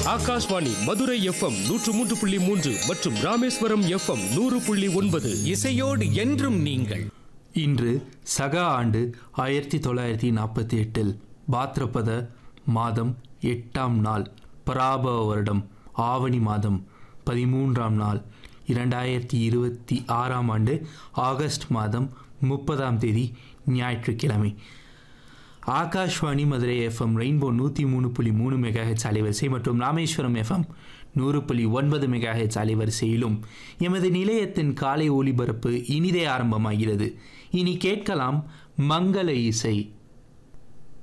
Akashvani Madurai FM நூற்று மூன்று புள்ளி மூன்று மற்றும் ராமேஸ்வரம் எஃப்எம் நூறு புள்ளி ஒன்பது இசையோடு என்றும் நீங்கள் இன்று சக ஆண்டு ஆயிரத்தி தொள்ளாயிரத்தி நாற்பத்தி எட்டில் பாத்ரபத மாதம் எட்டாம் நாள் பராபவ வருடம் ஆவணி மாதம் பதிமூன்றாம் நாள் இரண்டாயிரத்தி இருபத்தி ஆறாம் ஆண்டு ஆகஸ்ட் மாதம் முப்பதாம் தேதி ஞாயிற்றுக்கிழமை ஆகாஷ்வாணி மதுரை எஃப்எம் ரெயின்போ நூற்றி மூணு புள்ளி மூணு மெகாஹெச் அலைவரிசை மற்றும் ராமேஸ்வரம் எஃப்எம் நூறு புள்ளி ஒன்பது மெகாஹெச் அலைவரிசையிலும் எமது நிலையத்தின் காலை ஒலிபரப்பு இனிதே ஆரம்பமாகிறது இனி கேட்கலாம் மங்கள இசை